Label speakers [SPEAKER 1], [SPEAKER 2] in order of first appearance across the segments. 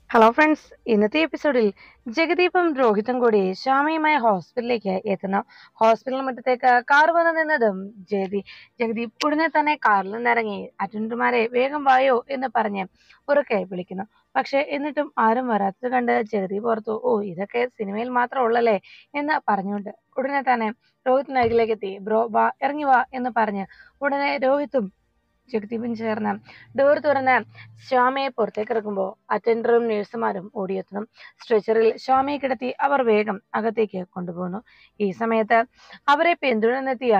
[SPEAKER 1] hello friends ഇന്നത്തെ എപ്പിസോഡിൽ ജഗദീപും രോഹിതും കൂടി ശ്യാമയുമായി ഹോസ്പിറ്റലിലേക്ക് എത്തുന്നു ഹോസ്പിറ്റൽ മുറ്റത്തേക്ക് കാർ വന്നു നിന്നതും ജഗതി ജഗദീപ് ഉടനെ തന്നെ കാറിൽ നിന്നിറങ്ങി അറ്റൻഡർമാരെ വേഗം വായോ എന്ന് പറഞ്ഞ് ഉറക്കെ വിളിക്കുന്നു പക്ഷെ എന്നിട്ടും ആരും വരാത്തത് കണ്ട് ജഗദീപ് ഓർത്തു ഓ ഇതൊക്കെ സിനിമയിൽ മാത്രം ഉള്ളല്ലേ എന്ന് പറഞ്ഞുകൊണ്ട് ഉടനെ തന്നെ രോഹിത്തിന് അരികിലേക്ക് എത്തി ബ്രോ വാ ഇറങ്ങി വാ എന്ന് പറഞ്ഞ് ഉടനെ രോഹിത്തും ജഗദീപും ചേർന്ന് ഡോർ തുറന്ന് ശ്യാമയെ പുറത്തേക്ക് ഇറക്കുമ്പോൾ അറ്റൻഡറും നഴ്സുമാരും ഓടിയെത്തുന്നു സ്ട്രെച്ചറിൽ ശ്യാമയെ കിടത്തി അവർ വേഗം അകത്തേക്ക് കൊണ്ടുപോകുന്നു ഈ സമയത്ത് അവരെ പിന്തുടർന്നെത്തിയ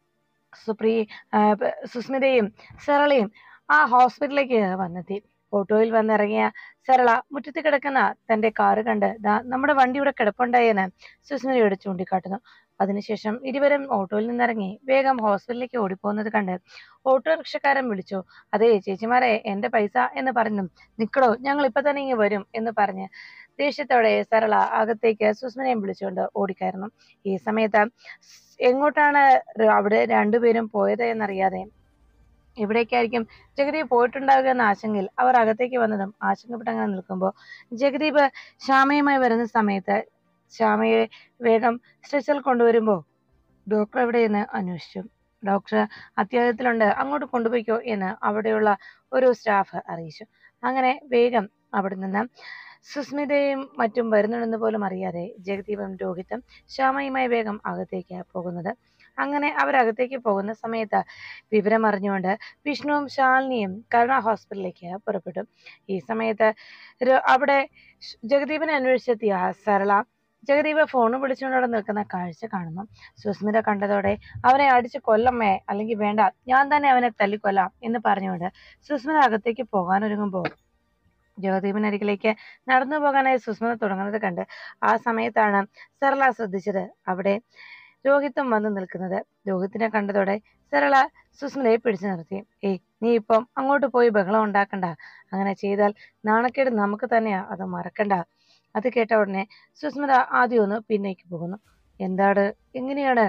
[SPEAKER 1] സുപ്രി ആ, പ- സുസ്മിതയും സരളയും ആ ഹോസ്പിറ്റലിലേക്ക് വന്നെത്തി ഓട്ടോയിൽ വന്നിറങ്ങിയ സരള മുറ്റത്ത് കിടക്കുന്ന തന്റെ കാറ് കണ്ട് ദാ നമ്മുടെ വണ്ടി ഇവിടെ കിടപ്പുണ്ടായെന്ന് സുസ്മിതയോട് ചൂണ്ടിക്കാട്ടുന്നു അതിനുശേഷം ഇരുവരും ഓട്ടോയിൽ നിന്നിറങ്ങി വേഗം ഹോസ്പിറ്റലിലേക്ക് ഓടിപ്പോകുന്നത് കണ്ട് ഓട്ടോറിക്ഷക്കാരൻ വിളിച്ചു അതെ ചേച്ചിമാരെ എന്റെ പൈസ എന്ന് പറഞ്ഞു നിക്കടോ ഞങ്ങൾ ഇപ്പൊ തന്നെ ഇങ്ങ് വരും എന്ന് പറഞ്ഞ് ദേഷ്യത്തോടെ സരള അകത്തേക്ക് സുസ്മിനെയും വിളിച്ചുകൊണ്ട് ഓടിക്കയറുന്നു ഈ സമയത്ത് സ് എങ്ങോട്ടാണ് ര- അവിടെ രണ്ടുപേരും പോയത് എന്നറിയാതെ എവിടേക്കായിരിക്കും ജഗദീപ് പോയിട്ടുണ്ടാവുക എന്ന ആശങ്കയിൽ അവർ അകത്തേക്ക് വന്നതും ആശങ്കപ്പെട്ടങ്ങനെ നിൽക്കുമ്പോൾ ജഗദീപ് ശ്യാമയുമായി വരുന്ന സമയത്ത് ശ്യാമയെ വേഗം സ്ട്രെച്ചറിൽ കൊണ്ടുവരുമ്പോൾ ഡോക്ടർ എവിടെയെന്ന് അന്വേഷിച്ചു ഡോക്ടർ അത്യാഹിതത്തിലുണ്ട് അങ്ങോട്ട് കൊണ്ടുപോയിക്കോ എന്ന് അവിടെയുള്ള ഒരു സ്റ്റാഫ് അറിയിച്ചു അങ്ങനെ വേഗം അവിടെ നിന്ന് സുസ്മിതയും മറ്റും വരുന്നുണ്ടെന്ന് പോലും അറിയാതെ ജഗദീപും രോഹിത്തും ശ്യാമയുമായി വേഗം അകത്തേക്ക് പോകുന്നത് അങ്ങനെ അവരകത്തേക്ക് പോകുന്ന സമയത്ത് വിവരം അറിഞ്ഞുകൊണ്ട് വിഷ്ണുവും ശാലിനിയും കരുണ ഹോസ്പിറ്റലിലേക്ക് പുറപ്പെട്ടു ഈ സമയത്ത് ര- അവിടെ ഷ്- ജഗദീപിനെ അന്വേഷിച്ചെത്തിയ സരള ജഗദീപ് ഫോൺ വിളിച്ചുകൊണ്ട് അവിടെ നിൽക്കുന്ന കാഴ്ച കാണുന്നു സുസ്മിത കണ്ടതോടെ അവനെ അടിച്ച് കൊല്ലമ്മേ അല്ലെങ്കിൽ വേണ്ട ഞാൻ തന്നെ അവനെ തല്ലിക്കൊല്ലാം എന്ന് പറഞ്ഞുകൊണ്ട് സുസ്മിത അകത്തേക്ക് പോകാനൊരുങ്ങുമ്പോൾ ജഗദീപിനരികിലേക്ക് നടന്നു പോകാനായി സുസ്മിത തുടങ്ങുന്നത് കണ്ട് ആ സമയത്താണ് സരള ശ്രദ്ധിച്ചത് അവിടെ രോഹിത്തും വന്ന് നിൽക്കുന്നത് രോഹിത്തിനെ കണ്ടതോടെ സരള സുസ്മിതയെ പിടിച്ചു നിർത്തി ഏയ് നീ ഇപ്പം അങ്ങോട്ട് പോയി ബഹളം ഉണ്ടാക്കണ്ട അങ്ങനെ ചെയ്താൽ നാണക്കേട് നമുക്ക് തന്നെയാ അത് മറക്കണ്ട അത് കേട്ട ഉടനെ സുസ്മിത ആദ്യം ഒന്ന് പിന്നേക്ക് പോകുന്നു എന്താണ് എങ്ങനെയാണ്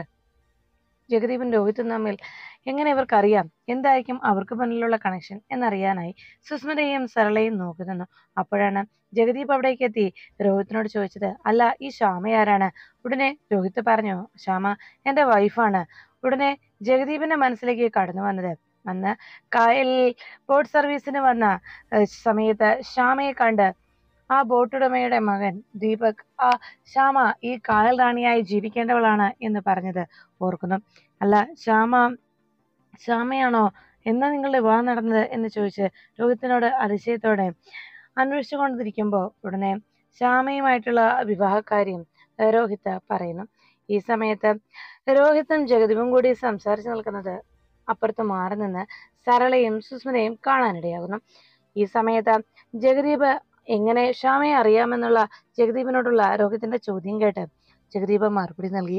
[SPEAKER 1] ജഗദീപും രോഹിത്തും തമ്മിൽ എങ്ങനെ ഇവർക്കറിയാം എന്തായിരിക്കും അവർക്ക് മുന്നിലുള്ള കണക്ഷൻ എന്നറിയാനായി സുസ്മിതയും സരളയും നോക്കുന്നു അപ്പോഴാണ് ജഗദീപ് അവിടേക്ക് എത്തി രോഹിത്തിനോട് ചോദിച്ചത് അല്ല ഈ ശ്യാമ ആരാണ് ഉടനെ രോഹിത്ത് പറഞ്ഞു ശ്യാമ എന്റെ വൈഫാണ് ഉടനെ ജഗദീപിന്റെ മനസ്സിലേക്ക് കടന്നു വന്നത് അന്ന് കായലിൽ ബോട്ട് സർവീസിന് വന്ന ഏഹ്, സമയത്ത് ശ്യാമയെ കണ്ട് ആ ബോട്ടുടമയുടെ മകൻ ദീപക് ആ ശ്യാമ ഈ കായൽ റാണിയായി ജീവിക്കേണ്ടവളാണ് എന്ന് പറഞ്ഞത് ഓർക്കുന്നു അല്ല ശ്യാമ ശ്യാമയാണോ എന്നാ നിങ്ങളുടെ വിവാഹം നടന്നത് എന്ന് ചോദിച്ച് രോഹിത്തിനോട് അതിശയത്തോടെ അന്വേഷിച്ചുകൊണ്ടിരിക്കുമ്പോൾ ഉടനെ ശ്യാമയുമായിട്ടുള്ള വിവാഹക്കാര്യം ഏഹ്, രോഹിത്ത് പറയുന്നു ഈ സമയത്ത് രോഹിത്തും ജഗദീപും കൂടി സംസാരിച്ചു നിൽക്കുന്നത് അപ്പുറത്ത് മാറി നിന്ന് സരളയും സുസ്മിതയും കാണാനിടയാകുന്നു ഈ സമയത്ത് ജഗദീപ് എങ്ങനെ ശ്യാമയെ അറിയാമെന്നുള്ള ജഗദീപിനോടുള്ള രോഹിത്തിന്റെ ചോദ്യം കേട്ട് ജഗദീപ് മറുപടി നൽകി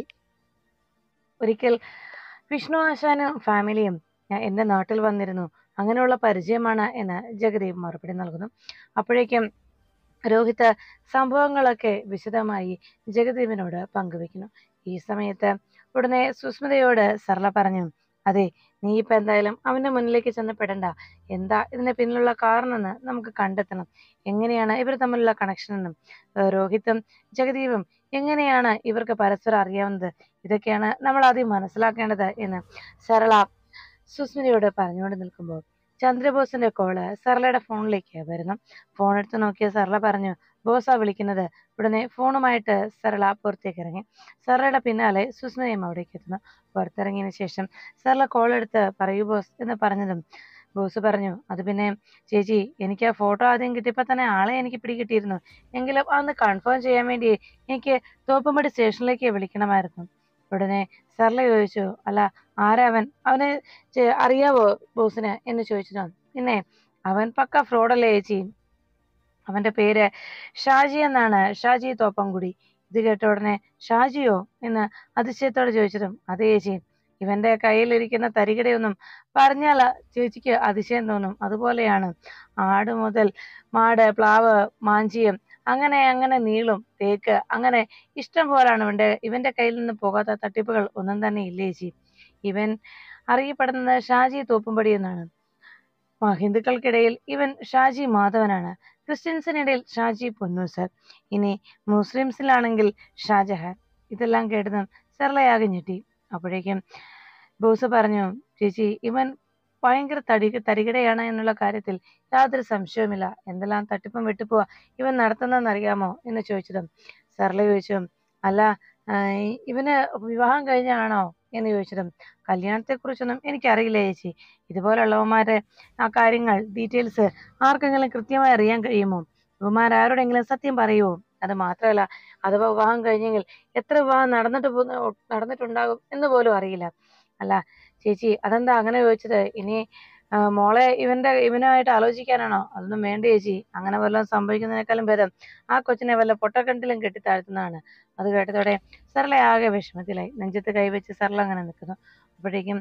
[SPEAKER 1] ഒരിക്കൽ വിഷ്ണു ആശാനും ഫാമിലിയും ഞാൻ എൻ്റെ നാട്ടിൽ വന്നിരുന്നു അങ്ങനെയുള്ള പരിചയമാണ് എന്ന് ജഗദീപ് മറുപടി നൽകുന്നു അപ്പോഴേക്കും രോഹിത്ത് സംഭവങ്ങളൊക്കെ വിശദമായി ജഗദീപിനോട് പങ്കുവെക്കുന്നു ഈ സമയത്ത് ഉടനെ സുസ്മിതയോട് സരള പറഞ്ഞു അതെ നീ ഇപ്പൊ എന്തായാലും അവന്റെ മുന്നിലേക്ക് ചെന്ന് പെടണ്ട എന്താ ഇതിന് പിന്നിലുള്ള കാരണമെന്ന് നമുക്ക് കണ്ടെത്തണം എങ്ങനെയാണ് ഇവർ തമ്മിലുള്ള കണക്ഷൻ എന്നും ഏഹ് രോഹിത്തും ജഗദീപും എങ്ങനെയാണ് ഇവർക്ക് പരസ്പരം അറിയാവുന്നത് ഇതൊക്കെയാണ് നമ്മൾ ആദ്യം മനസ്സിലാക്കേണ്ടത് എന്ന് സരള സുസ്മിതയോട് പറഞ്ഞുകൊണ്ട് നിൽക്കുമ്പോൾ ചന്ദ്രബോസിന്റെ കോള് സരളയുടെ ഫോണിലേക്ക് വരുന്നു ഫോൺ എടുത്ത് നോക്കിയ സരള പറഞ്ഞു ബോസാ വിളിക്കുന്നത് ഉടനെ ഫോണുമായിട്ട് സരള പുറത്തേക്ക് ഇറങ്ങി സരളയുടെ പിന്നാലെ സുസ്മിതയും അവിടേക്ക് എത്തുന്നു പുറത്തിറങ്ങിയതിനു ശേഷം സരള കോൾ എടുത്ത് പറയൂ ബോസ് എന്ന് പറഞ്ഞതും ബോസ് പറഞ്ഞു അത് പിന്നെ ചേച്ചി എനിക്ക് ആ ഫോട്ടോ ആദ്യം കിട്ടിയപ്പോൾ തന്നെ ആളെ എനിക്ക് പിടികിട്ടിയിരുന്നു എങ്കിലും അതൊന്ന് കൺഫേം ചെയ്യാൻ വേണ്ടി എനിക്ക് തോപ്പുംപടി സ്റ്റേഷനിലേക്ക് വിളിക്കണമായിരുന്നു ഉടനെ സരള ചോദിച്ചു അല്ല ആരവൻ അവനെ ചെ- അറിയാവോ ബോസിന് എന്ന് ചോദിച്ചതോ പിന്നെ അവൻ പക്ക ഫ്രോഡല്ലേ ചേച്ചി അവന്റെ പേര് ഷാജി എന്നാണ് ഷാജി തോപ്പംകുടി ഇത് കേട്ട ഉടനെ ഷാജിയോ എന്ന് അതിശയത്തോടെ ചോദിച്ചതും അതെ ചേച്ചി ഇവന്റെ കയ്യിലിരിക്കുന്ന തരികിടയൊന്നും പറഞ്ഞാൽ ചേച്ചിക്ക് അതിശയം തോന്നും അതുപോലെയാണ് ആട് മുതൽ മാട് പ്ലാവ് മാഞ്ചിയം അങ്ങനെ അങ്ങനെ നീളും തേക്ക് അങ്ങനെ ഇഷ്ടം പോലാണ് ഇവന്റെ ഇവന്റെ കയ്യിൽ നിന്ന് പോകാത്ത തട്ടിപ്പുകൾ ഒന്നും തന്നെ ഇല്ല ചേച്ചി ഇവൻ അറിയപ്പെടുന്നത് ഷാജി തോപ്പുംപടി എന്നാണ് ആ, ഹിന്ദുക്കൾക്കിടയിൽ ഇവൻ ഷാജി മാധവനാണ് ക്രിസ്ത്യൻസിനിടയിൽ ഷാജി പൊന്നൂസർ ഇനി മുസ്ലിംസിലാണെങ്കിൽ ഷാജഹാൻ ഇതെല്ലാം കേട്ടതും സർലയാകെ ഞെട്ടി അപ്പോഴേക്കും ബോസ് പറഞ്ഞു ചേച്ചി ഇവൻ ഭയങ്കര തടി തരികിടയാണ് എന്നുള്ള കാര്യത്തിൽ യാതൊരു സംശയവുമില്ല എന്തെല്ലാം തട്ടിപ്പും വെട്ടിപ്പുവാ ഇവൻ നടത്തുന്നതെന്ന് അറിയാമോ എന്ന് ചോദിച്ചതും സർല ചോദിച്ചു അല്ല ആ, ഇവന് വിവാഹം കഴിഞ്ഞാണോ എന്ന് ചോദിച്ചതും കല്യാണത്തെക്കുറിച്ചൊന്നും എനിക്കറിയില്ല ചേച്ചി ഇതുപോലുള്ളവന്മാരെ ആ കാര്യങ്ങൾ ഡീറ്റെയിൽസ് ആർക്കെങ്കിലും കൃത്യമായി അറിയാൻ കഴിയുമോ ഇവന്മാരാരോടെങ്കിലും സത്യം പറയുമോ അത് മാത്രമല്ല അഥവാ വിവാഹം കഴിഞ്ഞെങ്കിൽ എത്ര വിവാഹം നടന്നിട്ട് പോ- നടന്നിട്ടുണ്ടാകും എന്ന് പോലും അറിയില്ല അല്ല ചേച്ചി അതെന്താ അങ്ങനെ ചോദിച്ചത് ഇനി ആ, മോളെ ഇവന്റെ ഇവനുമായിട്ട് ആലോചിക്കാനാണോ അതൊന്നും വേണ്ട ചേച്ചി അങ്ങനെ വല്ലതും സംഭവിക്കുന്നതിനേക്കാളും ഭേദം ആ കൊച്ചിനെ വല്ല പൊട്ടക്കിണറ്റിലും കെട്ടി താഴ്ത്തുന്നതാണ് അത് കേട്ടതോടെ സർല ആകെ വിഷമത്തിലായി നെഞ്ചത്ത് കൈവച്ച് സർല അങ്ങനെ നിൽക്കുന്നു അപ്പോഴേക്കും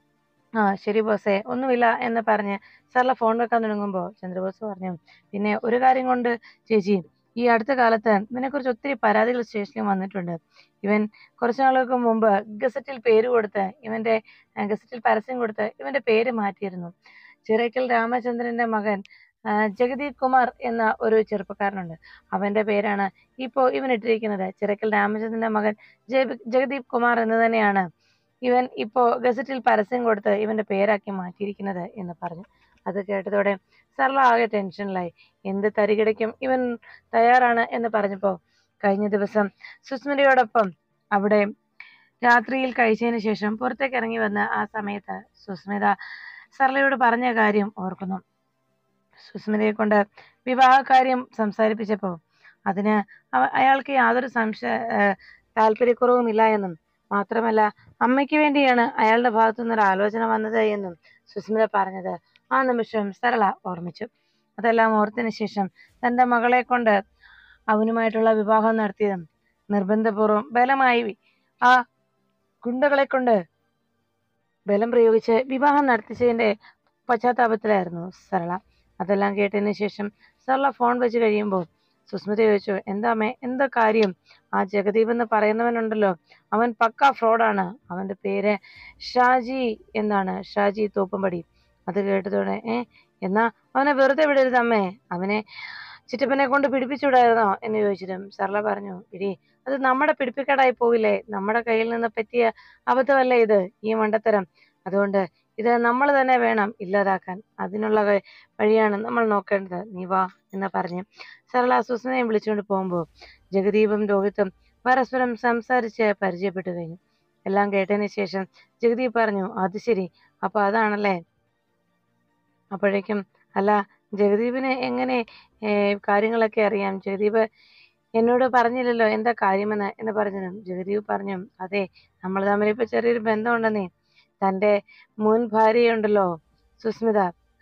[SPEAKER 1] ആ ശരി ബോസേ ഒന്നുമില്ല എന്ന് പറഞ്ഞ് സർല ഫോൺ വെക്കാൻ തുടങ്ങുമ്പോൾ ചന്ദ്രബോസ് പറഞ്ഞു പിന്നെ ഒരു കാര്യം കൊണ്ട് ചേച്ചി ഈ അടുത്ത കാലത്ത് ഇവനെക്കുറിച്ച് ഒത്തിരി പരാതികൾ സ്റ്റേഷനിൽ വന്നിട്ടുണ്ട് ഇവൻ കുറച്ചു നാളുകൾക്ക് മുമ്പ് ഗസറ്റിൽ പേര് കൊടുത്ത് ഇവന്റെ ആ, ഗസറ്റിൽ പരസ്യം കൊടുത്ത് ഇവന്റെ പേര് മാറ്റിയിരുന്നു ചിറക്കൽ രാമചന്ദ്രന്റെ മകൻ ആ, ജഗദീപ് കുമാർ എന്ന ഒരു ചെറുപ്പക്കാരനുണ്ട് അവന്റെ പേരാണ് ഇപ്പോൾ ഇവൻ ഇട്ടിരിക്കുന്നത് ചിറക്കൽ രാമചന്ദ്രന്റെ മകൻ ജയ- ജഗദീപ് കുമാർ എന്ന് തന്നെയാണ് ഇവൻ ഇപ്പോ ഗസറ്റിൽ പരസ്യം കൊടുത്ത് ഇവന്റെ പേരാക്കി മാറ്റിയിരിക്കുന്നത് എന്ന് പറഞ്ഞു അത് കേട്ടതോടെ സർല ആകെ ടെൻഷനിലായി എന്ത് തരികിടയ്ക്കും ഇവൻ തയ്യാറാണ് എന്ന് പറഞ്ഞപ്പോ കഴിഞ്ഞ ദിവസം സുസ്മിതയോടൊപ്പം അവിടെ രാത്രിയിൽ കഴിച്ചതിന് ശേഷം പുറത്തേക്ക് ഇറങ്ങി വന്ന ആ സമയത്ത് സുസ്മിത സർലയോട് പറഞ്ഞ കാര്യം ഓർക്കുന്നു സുസ്മിതയെ കൊണ്ട് വിവാഹ കാര്യം സംസാരിപ്പിച്ചപ്പോ അതിന് അവ- അയാൾക്ക് യാതൊരു സംശയ ഏഹ് താല്പര്യക്കുറവുമില്ല എന്നും മാത്രമല്ല അമ്മയ്ക്ക് വേണ്ടിയാണ് അയാളുടെ ഭാഗത്തു നിന്ന് ഒരു ആലോചന വന്നത് എന്നും സുസ്മിത പറഞ്ഞത് ആ നിമിഷം സരള ഓർമ്മിച്ചു അതെല്ലാം ഓർത്തതിന് ശേഷം തന്റെ മകളെ കൊണ്ട് അവനുമായിട്ടുള്ള വിവാഹം നടത്തിയതും നിർബന്ധപൂർവ്വം ബലമായി ആ ഗുണ്ടകളെ കൊണ്ട് ബലം പ്രയോഗിച്ച് വിവാഹം നടത്തിച്ചതിന്റെ പശ്ചാത്താപത്തിലായിരുന്നു സരള അതെല്ലാം കേട്ടതിന് ശേഷം സരള ഫോൺ വെച്ച് കഴിയുമ്പോൾ സുസ്മിത ചോദിച്ചു എന്താമേ എന്താ കാര്യം ആ ജഗദീപ് എന്ന് പറയുന്നവനുണ്ടല്ലോ അവൻ പക്ക ഫ്രോഡാണ് അവന്റെ പേര് ഷാജി എന്നാണ് ഷാജി തോപ്പുംപടി അത് കേട്ടതോടെ ഏ എന്നാ അവനെ വെറുതെ വിടരുത് അമ്മേ അവനെ ചിറ്റപ്പനെ കൊണ്ട് പിടിപ്പിച്ചുവിടായിരുന്നോ എന്ന് ചോദിച്ചിട്ടും സർല പറഞ്ഞു ഇടി അത് നമ്മുടെ പിടിപ്പിക്കടായി പോവില്ലേ നമ്മുടെ കയ്യിൽ നിന്ന് പറ്റിയ അബദ്ധമല്ലേ ഇത് ഈ മണ്ടത്തരം അതുകൊണ്ട് ഇത് നമ്മൾ തന്നെ വേണം ഇല്ലാതാക്കാൻ അതിനുള്ള വ- വഴിയാണ് നമ്മൾ നോക്കേണ്ടത് നീ വാ എന്ന് പറഞ്ഞ് സർല സുസ്മിതയെ വിളിച്ചുകൊണ്ട് പോകുമ്പോൾ ജഗദീപും രോഹിത്തും പരസ്പരം സംസാരിച്ച് പരിചയപ്പെട്ടു കഴിഞ്ഞു എല്ലാം കേട്ടതിന് ശേഷം ജഗദീപ് പറഞ്ഞു അത് ശരി അപ്പൊ അതാണല്ലേ അപ്പോഴേക്കും അല്ല ജഗദീപിന് എങ്ങനെ ഏ, കാര്യങ്ങളൊക്കെ അറിയാം ജഗദീപ് എന്നോട് പറഞ്ഞില്ലല്ലോ എന്താ കാര്യമെന്ന് എന്ന് പറഞ്ഞതും ജഗദീപ് പറഞ്ഞു അതെ നമ്മൾ തമ്മിൽ ഇപ്പൊ ചെറിയൊരു ബന്ധമുണ്ടെന്നേ തന്റെ മുൻ ഭാര്യയുണ്ടല്ലോ സുസ്മിത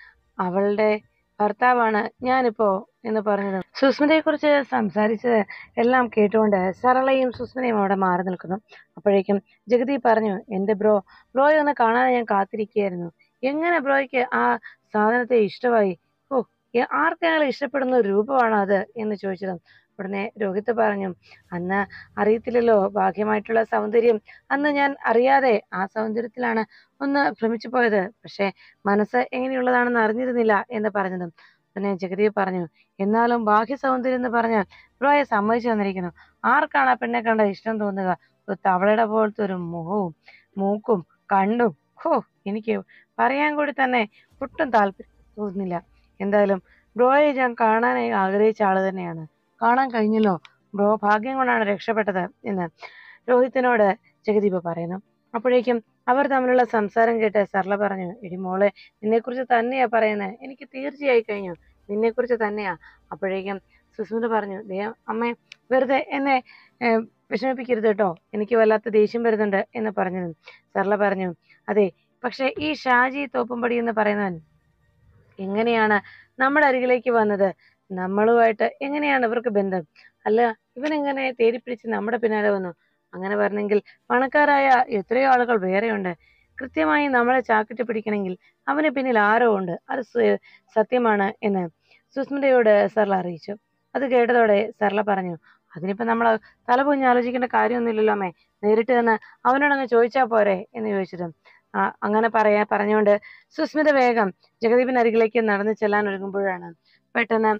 [SPEAKER 1] അവളുടെ ഭർത്താവാണ് ഞാനിപ്പോ എന്ന് പറഞ്ഞതും സുസ്മിതയെ കുറിച്ച് സംസാരിച്ചത് എല്ലാം കേട്ടുകൊണ്ട് സരളയും സുസ്മിതയും അവിടെ മാറി നിൽക്കുന്നു അപ്പോഴേക്കും ജഗദീപ് പറഞ്ഞു എന്റെ ബ്രോ ബ്രോയെ ഒന്ന് കാണാൻ ഞാൻ കാത്തിരിക്കുകയായിരുന്നു എങ്ങനെ ബ്രോയ്ക്ക് ആ സാധനത്തെ ഇഷ്ടമായി ഓ എ- ആർക്കെങ്കിലും ഇഷ്ടപ്പെടുന്ന ഒരു രൂപമാണോ അത് എന്ന് ചോദിച്ചതും ഉടനെ രോഹിത് പറഞ്ഞു അന്ന് അറിയത്തില്ലല്ലോ ഭാഗ്യമായിട്ടുള്ള സൗന്ദര്യം അന്ന് ഞാൻ അറിയാതെ ആ സൗന്ദര്യത്തിലാണ് ഒന്ന് ഭ്രമിച്ചു പോയത് പക്ഷെ മനസ്സ് എങ്ങനെയുള്ളതാണെന്ന് അറിഞ്ഞിരുന്നില്ല എന്ന് പറഞ്ഞതും ഉടനെ ജഗദീപ് പറഞ്ഞു എന്നാലും ബാഹ്യ സൗന്ദര്യം എന്ന് പറഞ്ഞാൽ ബ്രോയെ സമ്മതിച്ചു തന്നിരിക്കുന്നു ആർക്കാണ് ആ പെണ്ണെ കണ്ട ഇഷ്ടം തോന്നുക ഒരു തവളയുടെ പോലത്തെ ഒരു മുഖവും മൂക്കും കണ്ണും ഹോ എനിക്ക് പറയാൻ കൂടി തന്നെ ഒട്ടും താല്പര്യം തോന്നുന്നില്ല എന്തായാലും ബ്രോയെ ഞാൻ കാണാനായി ആഗ്രഹിച്ച ആള് തന്നെയാണ് കാണാൻ കഴിഞ്ഞല്ലോ ബ്രോ ഭാഗ്യം കൊണ്ടാണ് രക്ഷപ്പെട്ടത് എന്ന് രോഹിത്തിനോട് ജഗദീപ് പറയുന്നു അപ്പോഴേക്കും അവർ തമ്മിലുള്ള സംസാരം കേട്ട് സർല പറഞ്ഞു എടി മോളെ നിന്നെക്കുറിച്ച് തന്നെയാ പറയുന്നത് എനിക്ക് തീർച്ചയായി കഴിഞ്ഞു നിന്നെക്കുറിച്ച് തന്നെയാ അപ്പോഴേക്കും സുസ്മിത പറഞ്ഞു ദേ അമ്മേ വെറുതെ എന്നെ ഏർ, വിഷമിപ്പിക്കരുത് കേട്ടോ എനിക്ക് വല്ലാത്ത ദേഷ്യം വരുന്നുണ്ട് എന്ന് പറഞ്ഞു സർല പറഞ്ഞു അതെ പക്ഷെ ഈ ഷാജി തോപ്പുംപടി എന്ന് പറയുന്നവൻ എങ്ങനെയാണ് നമ്മുടെ അരികിലേക്ക് വന്നത് നമ്മളുമായിട്ട് എങ്ങനെയാണ് ഇവർക്ക് ബന്ധം അല്ല ഇവൻ എങ്ങനെ തേടിപ്പിടിച്ച് നമ്മുടെ പിന്നാലെ വന്നു അങ്ങനെ പറഞ്ഞെങ്കിൽ പണക്കാരായ എത്രയോ ആളുകൾ വേറെയുണ്ട് കൃത്യമായി നമ്മളെ ചാക്കിട്ട് പിടിക്കണമെങ്കിൽ അവന് പിന്നിൽ ആരോ ഉണ്ട് അത് സ്വ- സത്യമാണ് എന്ന് സുസ്മിതയോട് സർല അറിയിച്ചു അത് കേട്ടതോടെ സർല പറഞ്ഞു അതിനിപ്പോ നമ്മൾ തലപൊഞ്ഞ് ആലോചിക്കേണ്ട കാര്യമൊന്നുമില്ലല്ലോ അമ്മേ നേരിട്ട് തന്നെ അവനോടങ്ങ് ചോദിച്ചാ പോരെ എന്ന് ചോദിച്ചിട്ടും ആ അങ്ങനെ പറയാ പറഞ്ഞുകൊണ്ട് സുസ്മിത വേഗം ജഗദീപിന് അരികിലേക്ക് നടന്നു ചെല്ലാൻ ഒരുങ്ങുമ്പോഴാണ് പെട്ടെന്ന്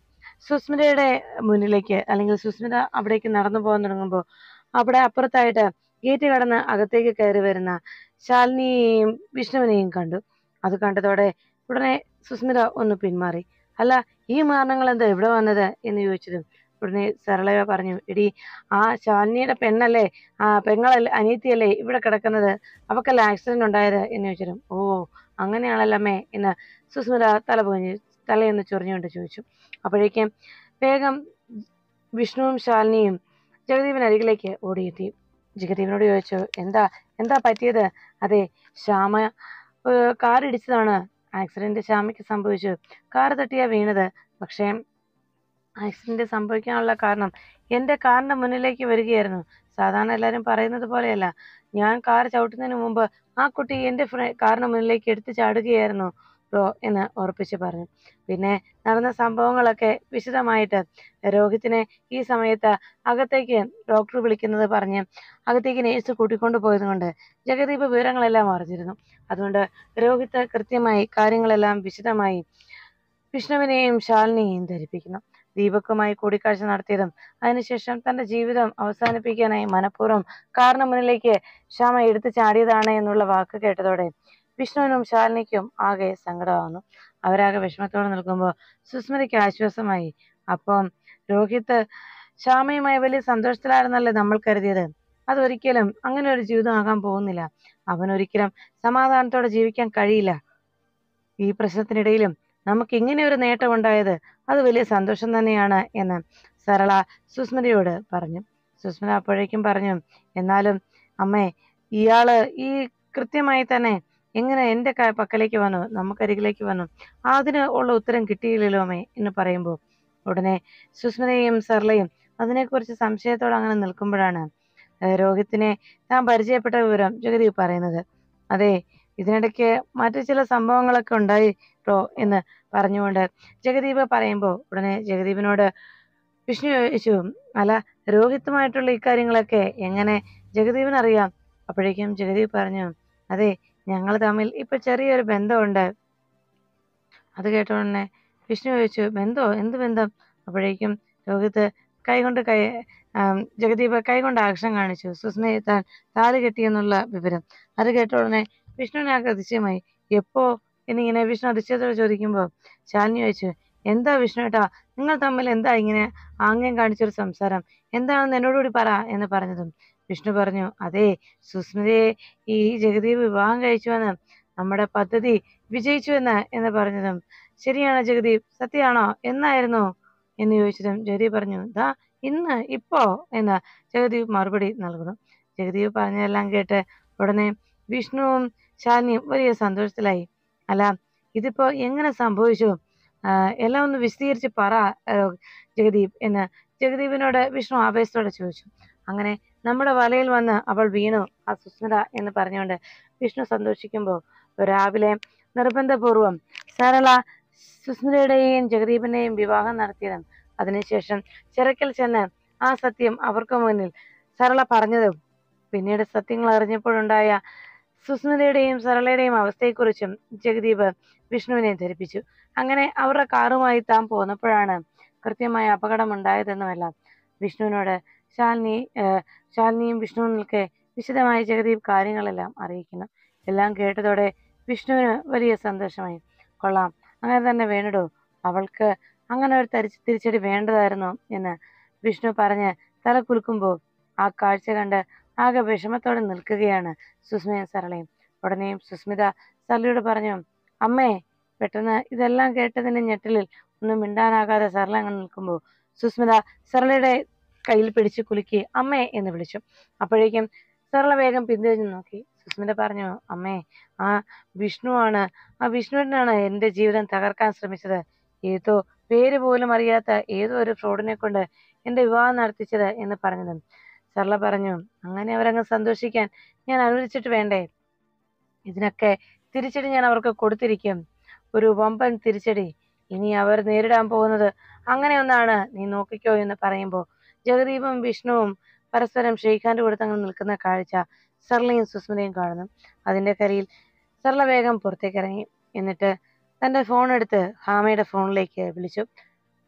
[SPEAKER 1] സുസ്മിതയുടെ മുന്നിലേക്ക് അല്ലെങ്കിൽ സുസ്മിത അവിടേക്ക് നടന്നു പോകാൻ തുടങ്ങുമ്പോൾ അവിടെ അപ്പുറത്തായിട്ട് ഗേറ്റ് കടന്ന് അകത്തേക്ക് കയറി വരുന്ന ശാലിനിയെയും വിഷ്ണുവിനെയും കണ്ടു അത് കണ്ടതോടെ ഉടനെ സുസ്മിത ഒന്ന് പിന്മാറി അല്ല ഈ മാരണങ്ങൾ എന്താ ഇവിടെ വന്നത് എന്ന് ചോദിച്ചതും ഉടനെ സരള പറഞ്ഞു എടി ആ ശാലിനിയുടെ പെണ്ണല്ലേ ആ പെങ്ങളല്ലേ അനിയത്തിയല്ലേ ഇവിടെ കിടക്കുന്നത് അവക്കല്ല ആക്സിഡന്റ് ഉണ്ടായത് എന്ന് ചോദിച്ചതും ഓ അങ്ങനെയാണല്ലോ അമ്മേ എന്ന് സുസ്മിത തല പൊഞ്ഞ് തലയൊന്ന് ചൊറിഞ്ഞുകൊണ്ട് ചോദിച്ചു അപ്പോഴേക്കും വേഗം വിഷ്ണുവും ശാലിനിയും ജഗദീപിന് അരികിലേക്ക് ഓടിയെത്തി ജഗദീപിനോട് ചോദിച്ചു എന്താ എന്താ പറ്റിയത് അതെ ശ്യാമ ഏഹ് കാറിടിച്ചതാണ് ആക്സിഡന്റ് ശ്യാമയ്ക്ക് സംഭവിച്ചു കാർ തട്ടിയാ വീണത് പക്ഷേ ആക്സിഡന്റ് സംഭവിക്കാനുള്ള കാരണം എൻ്റെ കാറിന്റെ മുന്നിലേക്ക് വരികയായിരുന്നു സാധാരണ എല്ലാവരും പറയുന്നത് പോലെയല്ല ഞാൻ കാർ ചവിട്ടുന്നതിന് മുമ്പ് ആ കുട്ടി എൻ്റെ ഫ്ര കാറിന് മുന്നിലേക്ക് എടുത്തു ചാടുകയായിരുന്നു ബ്രോ എന്ന് ഉറപ്പിച്ച് പറഞ്ഞു പിന്നെ നടന്ന സംഭവങ്ങളൊക്കെ വിശദമായിട്ട് രോഹിത്തിനെ ഈ സമയത്ത് അകത്തേക്ക് ഡോക്ടർ വിളിക്കുന്നത് പറഞ്ഞ് അകത്തേക്ക് നേഴ്സ് കൂട്ടിക്കൊണ്ടു പോയത് കൊണ്ട് ജഗദീപ് വിവരങ്ങളെല്ലാം അറിഞ്ഞിരുന്നു അതുകൊണ്ട് രോഹിത്ത് കൃത്യമായി കാര്യങ്ങളെല്ലാം വിശദമായി വിഷ്ണുവിനെയും ശാലിനിയെയും ധരിപ്പിക്കുന്നു ദീപക്കുമായി കൂടിക്കാഴ്ച നടത്തിയതും അതിനുശേഷം തന്റെ ജീവിതം അവസാനിപ്പിക്കാനായി മനഃപൂർവ്വം കാറിന് മുന്നിലേക്ക് ശ്യാമ എടുത്തു ചാടിയതാണ് എന്നുള്ള വാക്ക് കേട്ടതോടെ വിഷ്ണുവിനും ശാലിനിക്കും ആകെ സങ്കടമാകുന്നു അവരാകെ വിഷമത്തോടെ നിൽക്കുമ്പോൾ സുസ്മിതയ്ക്ക് ആശ്വാസമായി അപ്പം രോഹിത്ത് ശ്യാമയുമായി വലിയ സന്തോഷത്തിലായിരുന്നല്ലേ നമ്മൾ കരുതിയത് അതൊരിക്കലും അങ്ങനെ ഒരു ജീവിതം ആകാൻ പോകുന്നില്ല അവനൊരിക്കലും സമാധാനത്തോടെ ജീവിക്കാൻ കഴിയില്ല ഈ പ്രശ്നത്തിനിടയിലും നമുക്ക് ഇങ്ങനെ ഒരു നേട്ടം ഉണ്ടായത് അത് വലിയ സന്തോഷം തന്നെയാണ് എന്ന് സരള സുസ്മിതയോട് പറഞ്ഞു സുസ്മിത അപ്പോഴേക്കും പറഞ്ഞു എന്നാലും അമ്മേ ഇയാള് ഈ കൃത്യമായി തന്നെ എങ്ങനെ എൻ്റെ ക- പക്കലേക്ക് വന്നു നമുക്കരികിലേക്ക് വന്നു അതിന് ഉള്ള ഉത്തരം കിട്ടിയില്ലല്ലോ അമ്മേ എന്ന് പറയുമ്പോൾ ഉടനെ സുസ്മിതയും സരളയും അതിനെക്കുറിച്ച് സംശയത്തോടെ അങ്ങനെ നിൽക്കുമ്പോഴാണ് ഏഹ് രോഹിത്തിനെ താൻ പരിചയപ്പെട്ട വിവരം ജഗദീപ് പറയുന്നത് അതെ ഇതിനിടയ്ക്ക് മറ്റു ചില സംഭവങ്ങളൊക്കെ ഉണ്ടായി ട്ടോ എന്ന് പറഞ്ഞുകൊണ്ട് ജഗദീപ് പറയുമ്പോൾ ഉടനെ ജഗദീപിനോട് വിഷ്ണു ചോദിച്ചു അല്ല രോഹിത്തുമായിട്ടുള്ള ഇക്കാര്യങ്ങളൊക്കെ എങ്ങനെ ജഗദീപിന് അറിയാം അപ്പോഴേക്കും ജഗദീപ് പറഞ്ഞു അതെ ഞങ്ങൾ തമ്മിൽ ഇപ്പൊ ചെറിയൊരു ബന്ധമുണ്ട് അത് കേട്ട ഉടനെ വിഷ്ണു ചോദിച്ചു ബന്ധോ എന്ത് ബന്ധം അപ്പോഴേക്കും രോഹിത്ത് കൈകൊണ്ട് കൈ ആം, ജഗദീപ് കൈകൊണ്ട് ആക്ഷൻ കാണിച്ചു സുസ്മയെ താൻ താലി കെട്ടിയെന്നുള്ള വിവരം അത് കേട്ട ഉടനെ വിഷ്ണുവിനാകെ അതിശയമായി എപ്പോ എന്നിങ്ങനെ വിഷ്ണു അതിശയത്തോടെ ചോദിക്കുമ്പോൾ ശാലിനി ചോദിച്ചു എന്താ വിഷ്ണു ഏട്ടാ നിങ്ങൾ തമ്മിൽ എന്താ ഇങ്ങനെ ആംഗ്യം കാണിച്ചൊരു സംസാരം എന്താണെന്ന് എന്നോടുകൂടി പറ എന്ന് പറഞ്ഞതും വിഷ്ണു പറഞ്ഞു അതെ സുസ്മിതയെ ഈ ജഗദീപ് വിവാഹം കഴിച്ചുവെന്ന് നമ്മുടെ പദ്ധതി വിജയിച്ചുവെന്ന് എന്ന് പറഞ്ഞതും ശരിയാണ് ജഗദീപ് സത്യമാണോ എന്നായിരുന്നു എന്ന് ചോദിച്ചതും ജഗദീപ് പറഞ്ഞു ദാ ഇന്ന് ഇപ്പോ എന്ന് ജഗദീപ് മറുപടി നൽകുന്നു ജഗദീപ് പറഞ്ഞതെല്ലാം കേട്ട് ഉടനെ വിഷ്ണുവും ശാലിനിയും വലിയ സന്തോഷത്തിലായി അല്ല ഇതിപ്പോ എങ്ങനെ സംഭവിച്ചു ആഹ് എല്ലാം ഒന്ന് വിശദീകരിച്ച് പറ ആഹ് ജഗദീപ് എന്ന് ജഗദീപിനോട് വിഷ്ണു ആവേശത്തോടെ ചോദിച്ചു അങ്ങനെ നമ്മുടെ വലയിൽ വന്ന് അവൾ വീണു ആ സുസ്മിത എന്ന് പറഞ്ഞുകൊണ്ട് വിഷ്ണു സന്തോഷിക്കുമ്പോൾ രാവിലെ നിർബന്ധപൂർവം സരള സുസ്മിതയുടെയും ജഗദീപിന്റെയും വിവാഹം നടത്തിയതും അതിനുശേഷം ചിറക്കൽ ചെന്ന് ആ സത്യം അവർക്ക് മുന്നിൽ സരള പറഞ്ഞതും പിന്നീട് സത്യങ്ങൾ അറിഞ്ഞപ്പോഴുണ്ടായ സുസ്മിതയുടെയും സരളയുടെയും അവസ്ഥയെക്കുറിച്ചും ജഗദീപ് വിഷ്ണുവിനെ ധരിപ്പിച്ചു അങ്ങനെ അവരുടെ കാറുമായി താൻ പോന്നപ്പോഴാണ് കൃത്യമായ അപകടം ഉണ്ടായതെന്നുമെല്ലാം വിഷ്ണുവിനോട് ശാലിനി ഏഹ് ശാലിനിയും വിഷ്ണുവും നിൽക്കെ വിശദമായി ജഗദീപ് കാര്യങ്ങളെല്ലാം അറിയിക്കുന്നു എല്ലാം കേട്ടതോടെ വിഷ്ണുവിന് വലിയ സന്തോഷമായി കൊള്ളാം അങ്ങനെ തന്നെ വേണടോ അവൾക്ക് അങ്ങനെ ഒരു തരിച്ച് തിരിച്ചടി വേണ്ടതായിരുന്നു എന്ന് വിഷ്ണു പറഞ്ഞ് തല കുലുക്കുമ്പോൾ ആ കാഴ്ച കണ്ട് ആകെ വിഷമത്തോടെ നിൽക്കുകയാണ് സുസ്മിതയും സരളയും ഉടനെയും സുസ്മിത സരളയോട് പറഞ്ഞു അമ്മേ പെട്ടെന്ന് ഇതെല്ലാം കേട്ടതിന്റെ ഞെട്ടലിൽ ഒന്നും മിണ്ടാനാകാതെ സരള അങ്ങനെ നിൽക്കുമ്പോൾ സുസ്മിത സരളയുടെ കയ്യിൽ പിടിച്ച് കുലുക്കി അമ്മേ എന്ന് വിളിച്ചു അപ്പോഴേക്കും സരള വേഗം പിന്തിരിഞ്ഞു നോക്കി സുസ്മിത പറഞ്ഞു അമ്മേ ആ വിഷ്ണുവാണ് ആ വിഷ്ണുവിനാണ് എന്റെ ജീവിതം തകർക്കാൻ ശ്രമിച്ചത് ഏതോ പേര് പോലും അറിയാത്ത ഏതോ ഒരു ഫ്രോഡിനെ കൊണ്ട് എന്റെ വിവാഹം നടത്തിച്ചത് എന്ന് പറഞ്ഞതും സരള പറഞ്ഞു അങ്ങനെ അവരങ്ങ് സന്തോഷിക്കാൻ ഞാൻ അനുവദിച്ചിട്ട് വേണ്ടേ ഇതിനൊക്കെ തിരിച്ചടി ഞാൻ അവർക്ക് കൊടുത്തിരിക്കും ഒരു വമ്പൻ തിരിച്ചടി ഇനി അവർ നേരിടാൻ പോകുന്നത് അങ്ങനെയൊന്നാണ് നീ നോക്കിക്കോ എന്ന് പറയുമ്പോൾ ജഗദീപും വിഷ്ണുവും പരസ്പരം ഷെയ്ഖാന്റെ കൊടുത്ത് അങ്ങനെ നിൽക്കുന്ന കാഴ്ച സർലയും സുസ്മിതയും കാണുന്നു അതിന്റെ കരയിൽ സർല വേഗം പുറത്തേക്ക് ഇറങ്ങി എന്നിട്ട് തന്റെ ഫോൺ എടുത്ത് ഹാമയുടെ ഫോണിലേക്ക് വിളിച്ചു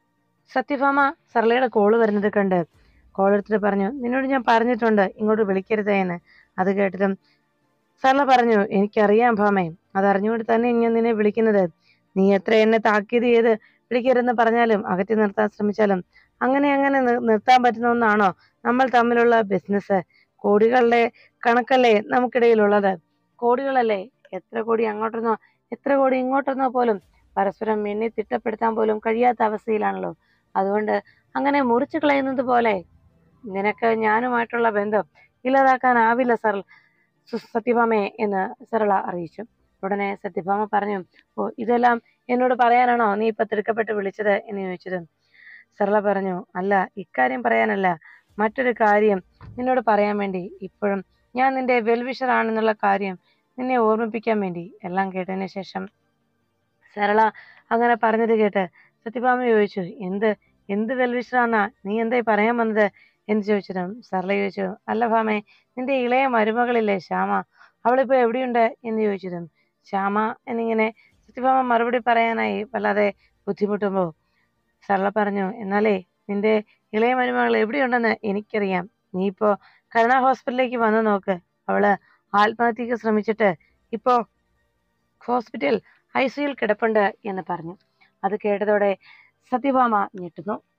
[SPEAKER 1] സത്യഭാമ സർലയുടെ കോള് വരുന്നത് കണ്ട് കോൾ എടുത്തിട്ട് പറഞ്ഞു നിന്നോട് ഞാൻ പറഞ്ഞിട്ടുണ്ട് ഇങ്ങോട്ട് വിളിക്കരുതേ എന്ന് അത് കേട്ടതും സർല പറഞ്ഞു എനിക്കറിയാം ഭാമേ അതറിഞ്ഞുകൊണ്ട് തന്നെ ഞാൻ നിന്നെ വിളിക്കുന്നത് നീ എത്ര എന്നെ താക്കീത് ചെയ്ത് വിളിക്കരുതെന്ന് പറഞ്ഞാലും അകറ്റി നിർത്താൻ ശ്രമിച്ചാലും അങ്ങനെ അങ്ങനെ നി- നിർത്താൻ പറ്റുന്ന ഒന്നാണോ നമ്മൾ തമ്മിലുള്ള ബിസിനസ് കോടികളുടെ കണക്കല്ലേ നമുക്കിടയിലുള്ളത് കോടികളല്ലേ എത്ര കോടി അങ്ങോട്ടെന്നോ എത്ര കോടി ഇങ്ങോട്ടെന്നോ പോലും പരസ്പരം എണ്ണി തിട്ടപ്പെടുത്താൻ പോലും കഴിയാത്ത അവസ്ഥയിലാണല്ലോ അതുകൊണ്ട് അങ്ങനെ മുറിച്ചു കളയുന്നത് പോലെ നിനക്ക് ഞാനുമായിട്ടുള്ള ബന്ധം ഇല്ലാതാക്കാനാവില്ല സർ സു- സത്യഭാമയെ എന്ന് സരള അറിയിച്ചു ഉടനെ സത്യഭാമ പറഞ്ഞു ഓ ഇതെല്ലാം എന്നോട് പറയാനാണോ നീ ഇപ്പൊ തിടുക്കപ്പെട്ട് വിളിച്ചത് എന്ന് ചോദിച്ചത് സരള പറഞ്ഞു അല്ല ഇക്കാര്യം പറയാനല്ല മറ്റൊരു കാര്യം നിന്നോട് പറയാൻ വേണ്ടി ഇപ്പോഴും ഞാൻ നിന്റെ വെൽവിഷർ ആണെന്നുള്ള കാര്യം നിന്നെ ഓർമ്മിപ്പിക്കാൻ വേണ്ടി എല്ലാം കേട്ടതിന് ശേഷം സരള അങ്ങനെ പറഞ്ഞത് കേട്ട് സത്യഭാമ ചോദിച്ചു എന്ത് എന്ത് വെൽവിഷറാന്നാ നീ എന്തായി പറയാൻ വന്നത് എന്ന് ചോദിച്ചതും സരള ചോദിച്ചു അല്ല ഭാമേ നിന്റെ ഇളയ മരുമകളില്ലേ ശ്യാമ അവളിപ്പോ എവിടെയുണ്ട് എന്ന് ചോദിച്ചതും ശ്യാമ എന്നിങ്ങനെ സത്യഭാമ മറുപടി പറയാനായി വല്ലാതെ ബുദ്ധിമുട്ടുമ്പോ സരള പറഞ്ഞു എന്നാലേ നിന്റെ ഇളയ മരുമകൾ എവിടെയുണ്ടെന്ന് എനിക്കറിയാം നീ ഇപ്പോ കരുണ ഹോസ്പിറ്റലിലേക്ക് വന്നു നോക്ക് അവള് ആത്മഹത്യക്ക് ശ്രമിച്ചിട്ട് ഇപ്പോ ഹോസ്പിറ്റൽ ഐ സിയിൽ കിടപ്പുണ്ട് എന്ന് പറഞ്ഞു അത് കേട്ടതോടെ സത്യഭാമ ഞെട്ടുന്നു